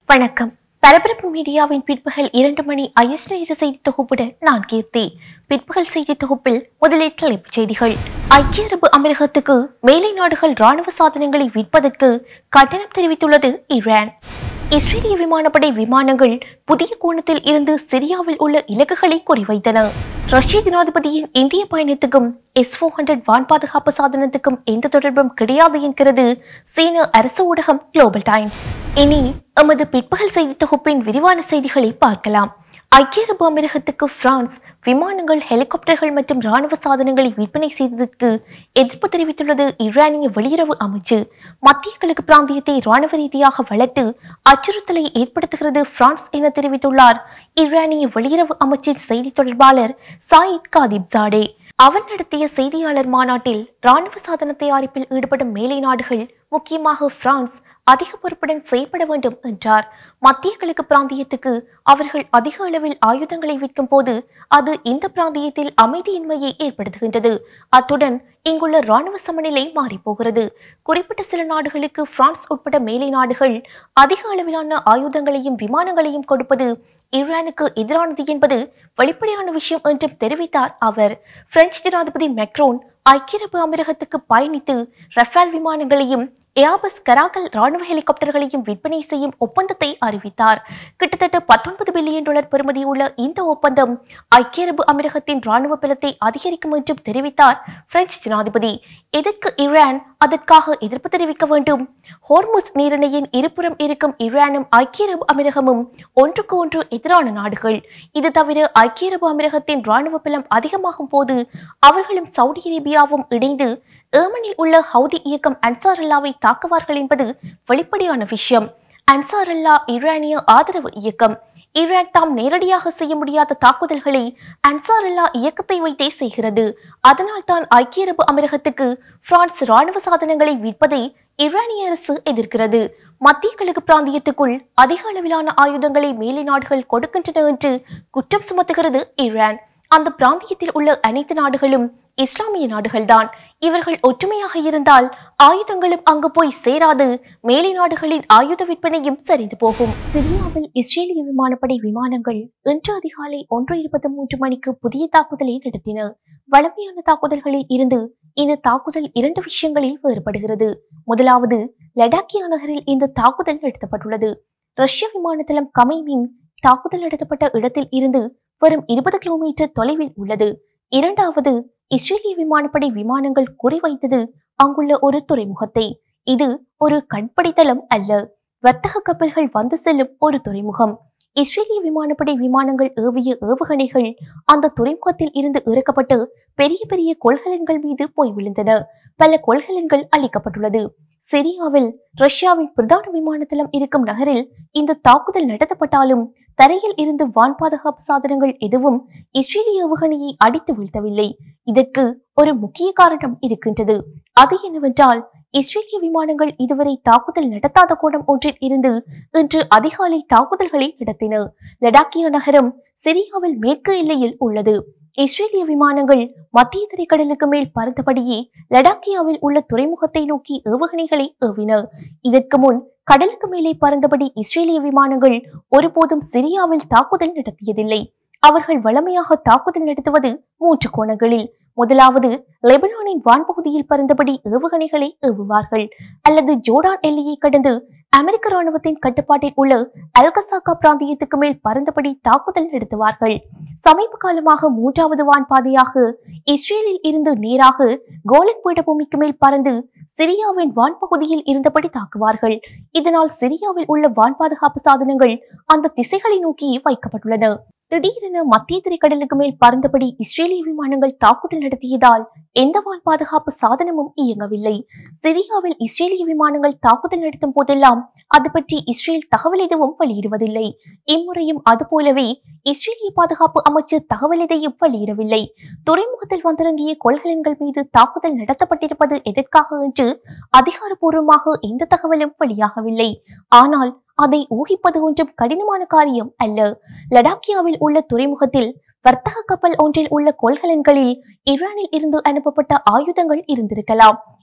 வணக்கம் பரபரப்பு மீடியாவின் பிற்பகல் இரண்டு மணி ஐஎஸ் நேர செய்தி தொகுப்புடன் நான் கீர்த்தி பிற்பகல் செய்தி தொகுப்பில் முதலில் தலைப்புச் செய்திகள் ஐக்கிய அரபு அமீரகத்துக்கு மேலை நாடுகள் ராணுவ சாதனங்களை விற்பதற்கு கட்டணம் தெரிவித்துள்ளது ஈரான் இஸ்ரேலிய விமானப்படை விமானங்கள் புதிய கோணத்தில் இருந்து சிரியாவில் உள்ள இலக்குகளை குறிவைத்தன ரஷ்ய ஜனாதிபதியின் இந்திய பயணத்துக்கும் எஸ் ஃபோர் ஹண்ட்ரட் வான் பாதுகாப்பு சாதனத்துக்கும் எந்த தொடர்பும் கிடையாது என்கிறது சீன அரசு ஊடகம் குளோபல் டைம்ஸ் இனி எமது பிற்பகல் செய்தி தொகுப்பின் விரிவான செய்திகளை பார்க்கலாம் ஐக்கிய அரபு அமீரகத்துக்கு பிரான்ஸ் விமானங்கள் ஹெலிகாப்டர்கள் மற்றும் ராணுவ சாதனங்களை விற்பனை செய்ததற்கு எதிர்ப்பு தெரிவித்துள்ளது ஈரானிய வெளியுறவு அமைச்சு மத்திய கிழக்கு பிராந்தியத்தை ராணுவ ரீதியாக வளர்த்து அச்சுறுத்தலை ஏற்படுத்துகிறது பிரான்ஸ் என தெரிவித்துள்ளார் ஈரானிய வெளியுறவு அமைச்சின் செய்தி தொடர்பாளர் சாயித் காதிப் ஜாடே அவர் நடத்திய செய்தியாளர் மாநாட்டில் ராணுவ சாதன தயாரிப்பில் ஈடுபடும் மேலை நாடுகள் முக்கியமாக பிரான்ஸ் அதிக பொறுப்புடன் செயல்பட வேண்டும் என்றார் மத்திய கிழக்கு பிராந்தியத்துக்கு அவர்கள் அதிக அளவில் ஆயுதங்களை விற்கும் போது அது இந்த பிராந்தியத்தில் அமைதியின்மையை ஏற்படுத்துகின்றது அத்துடன் இங்குள்ள ராணுவ சமநிலை மாறிப்போகிறது குறிப்பிட்ட சில நாடுகளுக்கு பிரான்ஸ் உட்பட மேலை நாடுகள் அதிக அளவிலான ஆயுதங்களையும் விமானங்களையும் கொடுப்பது ஈரானுக்கு எதிரானது என்பது வெளிப்படையான விஷயம் என்றும் தெரிவித்தார் அவர் பிரெஞ்சு ஜனாதிபதி மெக்ரோன் ஐக்கிய அரபு அமீரகத்துக்கு பயணித்து ரஃபேல் விமானங்களையும் ஏபஸ் கராகல் ராணுவ ஹெலிகாப்டர்களையும் விற்பனை செய்யும் ஒப்பந்தத்தை அறிவித்தார் கிட்டத்தட்ட பத்தொன்பது பில்லியன் டாலர் பெறுமதியுள்ள இந்த ஒப்பந்தம் ஐக்கிய அரபு அமீரகத்தின் ராணுவ பலத்தை அதிகரிக்கும் என்றும் தெரிவித்தார் பிரெஞ்சு ஜனாதிபதி எதற்கு ஈரான் அதற்காக எதிர்ப்பு தெரிவிக்க வேண்டும் ஹோர்முஸ் நீரிணையின் இருபுறம் இருக்கும் ஈரானும் ஐக்கிய அரபு அமீரகமும் ஒன்றுக்கு ஒன்று எதிரான நாடுகள் இது தவிர ஐக்கிய அரபு அமீரகத்தின் ராணுவ பலம் அதிகமாகும் போது அவர்களும் சவுதி அரேபியாவும் இணைந்து ஏமனில் உள்ள ஹவுதி இயக்கம் அன்சார் அல்லாவை தாக்குவார்கள் என்பது வெளிப்படையான விஷயம் அன்சார் அல்லா ஈரானிய ஆதரவு இயக்கம் ஈரான் தாம் நேரடியாக செய்ய முடியாத தாக்குதல்களை அன்சார் அல்லா இயக்கத்தை வைத்தே செய்கிறது அதனால் தான் ஐக்கிய அரபு அமீரகத்துக்கு பிரான்ஸ் ராணுவ சாதனங்களை விற்பதை ஈரானிய அரசு எதிர்க்கிறது மத்திய கிழக்கு பிராந்தியத்துக்குள் அதிக அளவிலான ஆயுதங்களை மேலை நாடுகள் கொடுக்கின்றன என்று குற்றம் சுமத்துகிறது ஈரான் அந்த பிராந்தியத்தில் உள்ள அனைத்து நாடுகளும் இஸ்லாமிய நாடுகள்தான் இவர்கள் ஒற்றுமையாக இருந்தால் ஆயுதங்களும் அங்கு போய் சேராது மேலை நாடுகளின் ஆயுத விற்பனையும் சரிந்து போகும் சிரியாவில் இஸ்ரேலிய விமானப்படை விமானங்கள் இன்று அதிகாலை ஒன்று இருபத்தி மூன்று மணிக்கு புதிய தாக்குதலை நடத்தின வளமையான தாக்குதல்களில் இருந்து இந்த தாக்குதல் இரண்டு விஷயங்களில் வேறுபடுகிறது முதலாவது லடாக்கியா நகரில் இந்த தாக்குதல் நடத்தப்பட்டுள்ளது ரஷ்ய விமான தளம் கமைமின் தாக்குதல் நடத்தப்பட்ட இடத்தில் இருந்து வரும் இருபது கிலோமீட்டர் தொலைவில் உள்ளது இரண்டாவது இஸ்ரேலிய விமானப்படை விமானங்கள் குறிவைத்தது அங்குள்ள ஒரு துறைமுகத்தை இது ஒரு கண்படைத்தளம் அல்ல வர்த்தக கப்பல்கள் வந்து செல்லும் ஒரு துறைமுகம் இஸ்ரேலிய விமானப்படை விமானங்கள் ஏவிய ஏவுகணைகள் அந்த துறைமுகத்தில் இருந்து இறக்கப்பட்டு பெரிய பெரிய கொள்கலன்கள் மீது போய் விழுந்தன பல கொள்கலன்கள் அளிக்கப்பட்டுள்ளது சிரியாவில் ரஷ்யாவின் பிரதான விமான தளம் இருக்கும் நகரில் இந்த தாக்குதல் நடத்தப்பட்டாலும் தரையில் இருந்து வான் பாதுகாப்பு சாதனங்கள் எதுவும் இஸ்ரேலிய ஏவுகணையை அடித்து வீழ்த்தவில்லை இதற்கு ஒரு முக்கிய காரணம் இருக்கின்றது அது என்னவென்றால் இஸ்ரேலிய விமானங்கள் இதுவரை தாக்குதல் நடத்தாத கோணம் ஒன்றில் இருந்து இன்று அதிகாலை தாக்குதல்களை நடத்தின லடாக்கியா நகரம் சிரியாவில் மேற்கு எல்லையில் உள்ளது இஸ்ரேலிய விமானங்கள் மத்திய தரைக்கடலுக்கு மேல் பறந்தபடியே லடாக்கியாவில் உள்ள துறைமுகத்தை நோக்கி ஏவுகணைகளை ஏவின இதற்கு முன் கடலுக்கு மேலே பறந்தபடி இஸ்ரேலிய விமானங்கள் ஒருபோதும் சிரியாவில் தாக்குதல் நடத்தியதில்லை அவர்கள் வளமையாக தாக்குதல் நடத்துவது மூன்று கோணங்களில் முதலாவது லெபனானின் வான்பகுதியில் பறந்தபடி ஏவுகணைகளை ஏவுவார்கள் அல்லது ஜோர்டான் எல்லையை கடந்து அமெரிக்க ராணுவத்தின் கட்டுப்பாட்டில் உள்ள அல்கசாக்கா பிராந்தியத்துக்கு மேல் பறந்தபடி தாக்குதல் நடத்துவார்கள் சமீப காலமாக மூன்றாவது வான்பாதையாக இஸ்ரேலில் இருந்து நேராக கோலன் பீடபூமிக்கு மேல் பறந்து சிரியாவின் வான்பகுதியில் இருந்தபடி தாக்குவார்கள் இதனால் சிரியாவில் உள்ள வான் பாதுகாப்பு சாதனங்கள் அந்த திசைகளை நோக்கி வைக்கப்பட்டுள்ளன திடீரென மத்திய திரைக்கடலுக்கு மேல் பறந்தபடி இஸ்ரேலிய விமானங்கள் தாக்குதல் நடத்தியதால் எந்த வான் பாதுகாப்பு சாதனமும் இயங்கவில்லை சிரியாவில் இஸ்ரேலிய விமானங்கள் தாக்குதல் நடத்தும் போதெல்லாம் அது பற்றி இஸ்ரேல் தகவல் எதுவும் வெளியிடுவதில்லை இம்முறையும் அதுபோலவே இஸ்ரேலிய பாதுகாப்பு அமைச்சர் தகவல் எதையும் வெளியிடவில்லை துறைமுகத்தில் வந்திறங்கிய கொள்கலன்கள் மீது தாக்குதல் நடத்தப்பட்டிருப்பது எதற்காக என்று அதிகாரப்பூர்வமாக எந்த தகவலும் வெளியாகவில்லை ஆனால் அதை ஊகிப்பது ஒன்றும் கடினமான காரியம் அல்ல லடாக்கியாவில் உள்ள துறைமுகத்தில் வர்த்தக கப்பல் ஒன்றில் உள்ள கொள்கலன்களில் ஈரானில் இருந்து அனுப்பப்பட்ட ஆயுதங்கள் இருந்திருக்கலாம்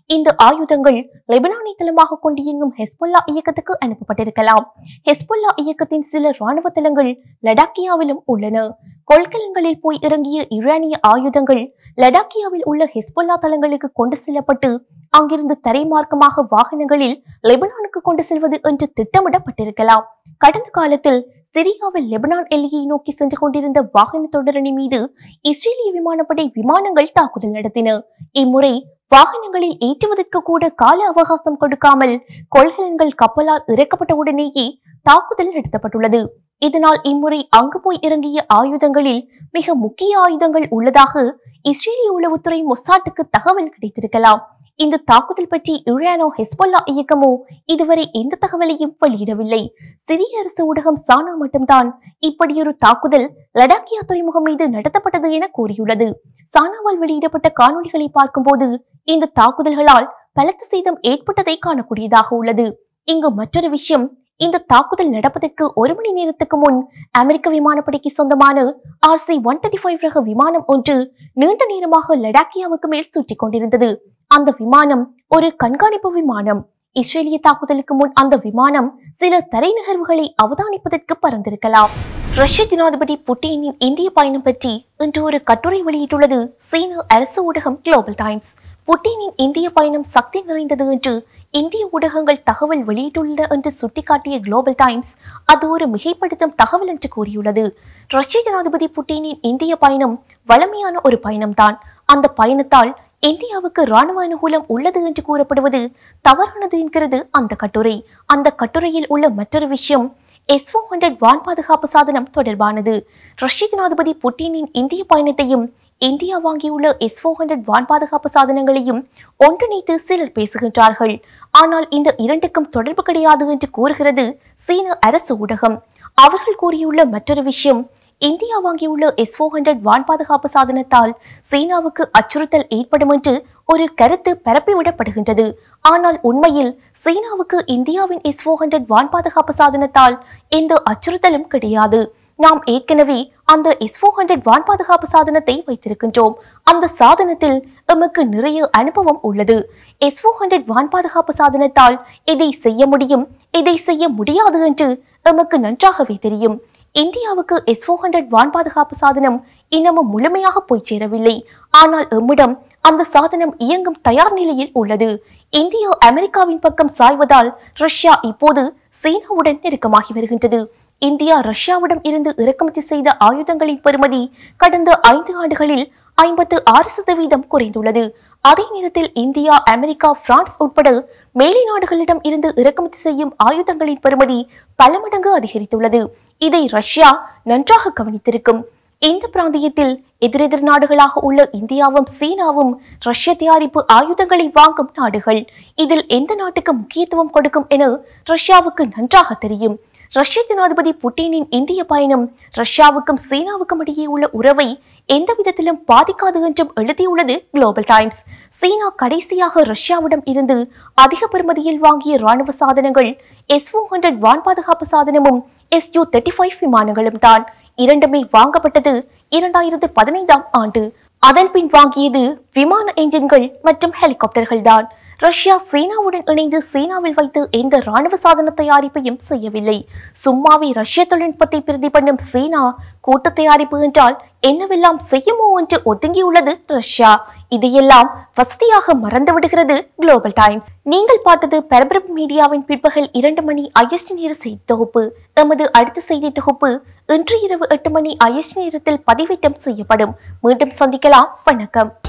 இந்த ஆயுதங்கள் லெபனானை தளமாக கொண்டு இயங்கும் ஹெஸ்பொல்லா இயக்கத்துக்கு அனுப்பப்பட்டிருக்கலாம் ஹெஸ்பொல்லா இயக்கத்தின் சில ராணுவ தளங்கள் லடாக்கியாவிலும் உள்ளன கொள்கலங்களில் போய் இறங்கிய ஈரானிய ஆயுதங்கள் லடாக்கியாவில் உள்ள ஹெஸ்பொல்லா தளங்களுக்கு கொண்டு செல்லப்பட்டு அங்கிருந்து தரைமார்க்கமாக வாகனங்களில் லெபனானுக்கு கொண்டு செல்வது என்று திட்டமிடப்பட்டிருக்கலாம் கடந்த காலத்தில் சிரியாவில் லெபனான் எல்லையை நோக்கி சென்று கொண்டிருந்த வாகன தொடரணி மீது இஸ்ரேலிய விமானப்படை விமானங்கள் தாக்குதல் நடத்தின இம்முறை வாகனங்களில் ஏற்றுவதற்கு கூட கால அவகாசம் கொடுக்காமல் கொள்கலன்கள் கப்பலால் இறக்கப்பட்ட உடனேயே தாக்குதல் நடத்தப்பட்டுள்ளது இதனால் இம்முறை அங்கு போய் இறங்கிய ஆயுதங்களில் மிக முக்கிய ஆயுதங்கள் உள்ளதாக இஸ்ரேலிய உளவுத்துறை மொசாட்டுக்கு தகவல் கிடைத்திருக்கலாம் இந்த தாக்குதல் பற்றி யுரேனோ ஹெஸ்பொல்லா இயக்கமோ இதுவரை எந்த தகவலையும் வெளியிடவில்லை சிரிய அரசு ஊடகம் சானா மட்டும்தான் இப்படியொரு தாக்குதல் லடாக்கியா துறைமுகம் மீது நடத்தப்பட்டது என கூறியுள்ளது சானாவால் வெளியிடப்பட்ட காணொளிகளை பார்க்கும்போது இந்த தாக்குதல்களால் பலத்த சேதம் ஏற்பட்டதை காணக்கூடியதாக உள்ளது இங்கு மற்றொரு விஷயம் இந்த தாக்குதல் நடப்பதற்கு ஒரு மணி நேரத்துக்கு முன் அமெரிக்க விமானப்படைக்கு சொந்தமான ஆர்சி ஒன் தேர்ட்டி ஃபைவ் ரக விமானம் ஒன்று நீண்ட நேரமாக லடாக்கியாவுக்கு மேல் சுற்றிக் கொண்டிருந்தது அந்த விமானம் ஒரு கண்காணிப்பு விமானம் இஸ்ரேலிய தாக்குதலுக்கு முன் அந்த விமானம் சில தரை நகர்வுகளை அவதானிப்பதற்கு பறந்திருக்கலாம் ரஷ்ய ஜனாதிபதி புட்டினின் இந்திய பயணம் பற்றி இன்று ஒரு கட்டுரை வெளியிட்டுள்ளது சீன அரசு ஊடகம் குளோபல் டைம்ஸ் புட்டினின் இந்திய பயணம் சக்தி நிறைந்தது என்று இந்திய ஊடகங்கள் தகவல் வெளியிட்டுள்ளன என்று சுட்டிக்காட்டிய குளோபல் டைம்ஸ் அது ஒரு மிகைப்படுத்தும் தகவல் என்று கூறியுள்ளது ரஷ்ய ஜனாதிபதி புட்டினின் இந்திய பயணம் வளமையான ஒரு பயணம்தான் அந்த பயணத்தால் இந்தியாவுக்கு ராணுவ அனுகூலம் உள்ளது என்று கூறப்படுவது தவறானது என்கிறது அந்த கட்டுரை அந்த கட்டுரையில் உள்ள மற்றொரு விஷயம் எஸ் ஃபோர் ஹண்ட்ரட் வான் பாதுகாப்பு சாதனம் தொடர்பானது ரஷ்ய ஜனாதிபதி புட்டினின் இந்திய பயணத்தையும் இந்தியா வாங்கியுள்ள எஸ் ஃபோர் ஹண்ட்ரட் வான் பாதுகாப்பு சாதனங்களையும் ஒன்றிணைத்து சிலர் பேசுகின்றார்கள் ஆனால் இந்த இரண்டுக்கும் தொடர்பு கிடையாது என்று கூறுகிறது சீன அரசு ஊடகம் அவர்கள் கூறியுள்ள மற்றொரு விஷயம் இந்தியா வாங்கியுள்ள எஸ் ஃபோர் ஹண்ட்ரட் வான் பாதுகாப்பு சாதனத்தால் சீனாவுக்கு அச்சுறுத்தல் ஏற்படும் என்று ஒரு கருத்து பரப்பிவிடப்படுகின்றது ஆனால் உண்மையில் சீனாவுக்கு இந்தியாவின் எஸ் ஃபோர் ஹண்ட்ரட் வான் பாதுகாப்பு சாதனத்தால் எந்த அச்சுறுத்தலும் கிடையாது நாம் ஏற்கனவே அந்த எஸ் ஃபோர் ஹண்ட்ரட் வான் பாதுகாப்பு சாதனத்தை வைத்திருக்கின்றோம் அந்த சாதனத்தில் எமக்கு நிறைய அனுபவம் உள்ளது எஸ் ஃபோர் ஹண்ட்ரட் வான் பாதுகாப்பு சாதனத்தால் இதை செய்ய முடியும் இதை செய்ய முடியாது என்று எமக்கு நன்றாகவே தெரியும் இந்தியாவுக்கு எஸ் ஃபோர் ஹண்ட்ரட் வான் பாதுகாப்பு சாதனம் இன்னமும் முழுமையாக போய் சேரவில்லை ஆனால் எம்மிடம் அந்த சாதனம் இயங்கும் தயார் நிலையில் உள்ளது இந்தியா அமெரிக்காவின் பக்கம் சாய்வதால் ரஷ்யா இப்போது சீனாவுடன் நெருக்கமாகி வருகின்றது இந்தியா ரஷ்யாவிடம் இருந்து இறக்குமதி செய்த ஆயுதங்களின் பெறுமதி கடந்த ஐந்து ஆண்டுகளில் ஐம்பத்து ஆறு சதவீதம் குறைந்துள்ளது அதே நேரத்தில் இந்தியா அமெரிக்கா பிரான்ஸ் உட்பட மேலை நாடுகளிடம் இருந்து இறக்குமதி செய்யும் ஆயுதங்களின் பெறுமதி பல மடங்கு அதிகரித்துள்ளது இதை ரஷ்யா நன்றாக கவனித்திருக்கும் இந்த பிராந்தியத்தில் எதிரெதிர் நாடுகளாக உள்ள இந்தியாவும் சீனாவும் ரஷ்ய தயாரிப்பு ஆயுதங்களை வாங்கும் நாடுகள் இதில் எந்த நாட்டுக்கு முக்கியத்துவம் கொடுக்கும் என ரஷ்யாவுக்கு நன்றாக தெரியும் ரஷ்ய ஜனாதிபதி புட்டினின் இந்திய பயணம் ரஷ்யாவுக்கும் சீனாவுக்கும் இடையே உள்ள உறவை எந்த விதத்திலும் பாதிக்காது என்றும் எழுதியுள்ளது குளோபல் டைம்ஸ் சீனா கடைசியாக ரஷ்யாவிடம் இருந்து அதிக பெறுமதியில் வாங்கிய ராணுவ சாதனங்கள் எஸ் ஃபோர் ஹண்ட்ரட் வான் பாதுகாப்பு சாதனமும் எஸ் யூ தேர்ட்டி ஃபைவ் விமானங்களும் தான் இரண்டுமே வாங்கப்பட்டது இரண்டாயிரத்து பதினைந்தாம் ஆண்டு அதன் பின் வாங்கியது விமான என்ஜின்கள் மற்றும் ஹெலிகாப்டர்கள் தான் ரஷ்யா சீனாவுடன் இணைந்து சீனாவில் வைத்து எந்த ராணுவ சாதன தயாரிப்பையும் செய்யவில்லை சும்மாவே ரஷ்ய தொழில்நுட்பத்தை பிரதி பண்ணும் சீனா கூட்டு தயாரிப்பு என்றால் என்னவெல்லாம் செய்யுமோ என்று ஒதுங்கியுள்ளது ரஷ்யா இதையெல்லாம் வசதியாக மறந்து விடுகிறது குளோபல் டைம்ஸ் நீங்கள் பார்த்தது பரபரப்பு மீடியாவின் பிற்பகல் இரண்டு மணி ஐஎஸ்டி நேர செய்தி தொகுப்பு எமது அடுத்த செய்தி தொகுப்பு இன்று இரவு எட்டு மணி ஐஎஸ்டி நேரத்தில் பதிவேற்றம் செய்யப்படும் மீண்டும் சந்திக்கலாம் வணக்கம்